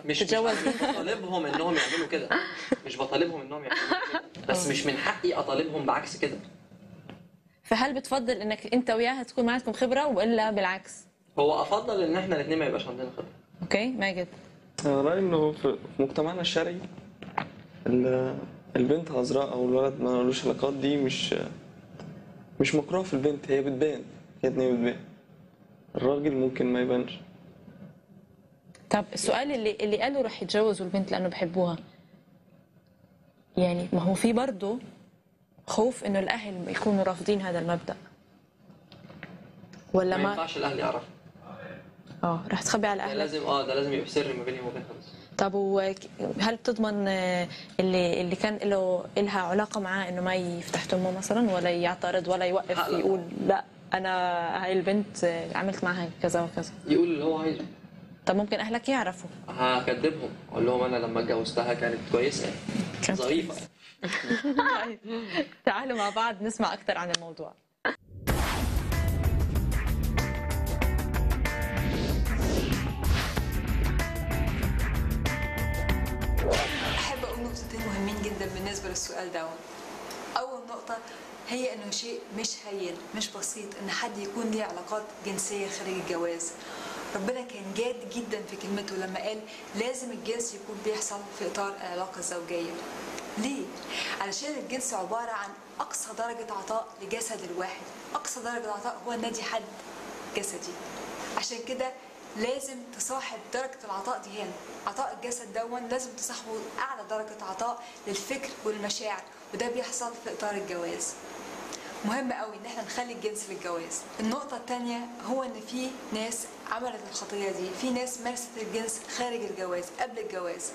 مش تتجوز مش بطالبهم انهم يعملوا كده مش بطالبهم انهم يعملوا كده بس مش من حقي اطالبهم بعكس كده فهل بتفضل انك انت وياها تكون معكم خبره ولا بالعكس هو افضل ان احنا الاثنين ما يبقاش عندنا خبره اوكي ماجد أنا رأيي إنه في في مجتمعنا الشرقي ال- البنت عذراء أو الولد ما لوش علاقات دي مش مش مكروه في البنت هي بتبان هي اتنين بتبان الراجل ممكن ما يبانش طب السؤال اللي اللي قالوا رح يتجوزوا البنت لانه بحبوها يعني ما هو في برضه خوف انه الاهل يكونوا رافضين هذا المبدا ولا ما ما ينفعش الاهل يعرفوا اه رح تخبي على ده اهلك لازم اه ده لازم يبقى سر ما بيني وبينها بس طب وهل بتضمن آه، اللي اللي كان له إلها علاقه معاه انه ما يفتح تمه مثلا ولا يعترض ولا يوقف لا، لا. يقول لا انا هاي البنت آه، عملت معها كذا وكذا يقول اللي هو عايزه طب ممكن اهلك يعرفوا هكدبهم اقول لهم انا لما اتجوزتها كانت كويسه كانت ظريفه طيب تعالوا مع بعض نسمع اكثر عن الموضوع احب اقول نقطتين مهمين جدا بالنسبه للسؤال ده اول نقطه هي انه شيء مش هين مش بسيط ان حد يكون ليه علاقات جنسيه خارج الجواز ربنا كان جاد جدا في كلمته لما قال لازم الجنس يكون بيحصل في اطار العلاقه الزوجيه ليه علشان الجنس عباره عن اقصى درجه عطاء لجسد الواحد اقصى درجه عطاء هو نادي حد جسدي عشان كده لازم تصاحب درجة العطاء دي هنا عطاء الجسد دون لازم تصاحبه أعلى درجة عطاء للفكر والمشاعر وده بيحصل في إطار الجواز مهم قوي ان احنا نخلي الجنس للجواز النقطة التانية هو ان في ناس عملت الخطية دي في ناس مارست الجنس خارج الجواز قبل الجواز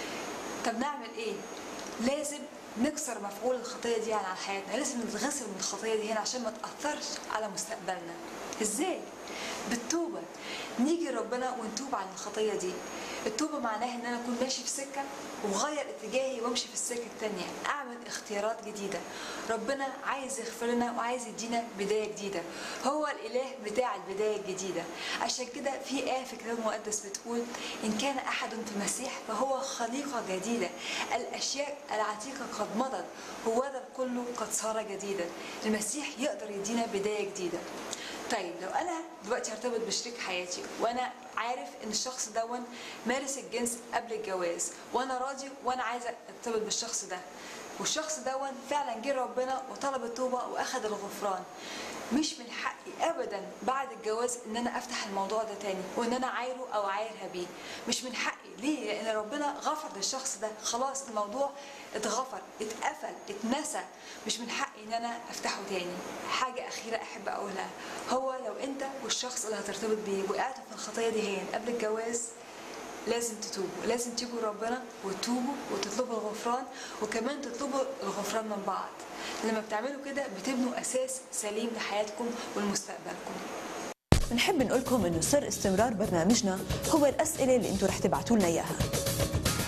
طب نعمل ايه لازم نكسر مفعول الخطيه دي عن حياتنا لازم نتغسل من الخطيه دي هنا عشان ما تاثرش على مستقبلنا ازاي بالتوبه نيجي ربنا ونتوب عن الخطيه دي التوبه معناها ان انا اكون ماشي في سكه وغير اتجاهي وامشي في السكه التانية اعمل اختيارات جديده ربنا عايز يغفر لنا وعايز يدينا بدايه جديده هو الاله بتاع البدايه الجديده عشان كده في ايه في الكتاب المقدس بتقول ان كان احد في المسيح فهو خليقه جديده الاشياء العتيقه قد مضت هو ذا كله قد صار جديدا المسيح يقدر يدينا بدايه جديده طيب لو انا دلوقتي هرتبط بشريك حياتي وانا عارف ان الشخص دون مارس الجنس قبل الجواز وانا راضي وانا عايزه ارتبط بالشخص ده والشخص دون فعلا جه ربنا وطلب التوبه واخد الغفران مش من حقي ابدا بعد الجواز ان انا افتح الموضوع ده تاني وان انا عايره او عايرها بيه مش من حقي ليه لان ربنا غفر للشخص ده خلاص الموضوع اتغفر اتقفل اتنسى مش من حقي ان انا افتحه تاني حاجه اخيره احب اقولها هو لو انت والشخص اللي هترتبط بيه وقعتوا في الخطيه دي هين قبل الجواز لازم تتوبوا لازم تيجوا ربنا وتتوبوا وتطلبوا الغفران وكمان تطلبوا الغفران من بعض لما بتعملوا كده بتبنوا اساس سليم لحياتكم ولمستقبلكم بنحب نقول لكم انه سر استمرار برنامجنا هو الاسئله اللي انتم رح تبعتوا لنا اياها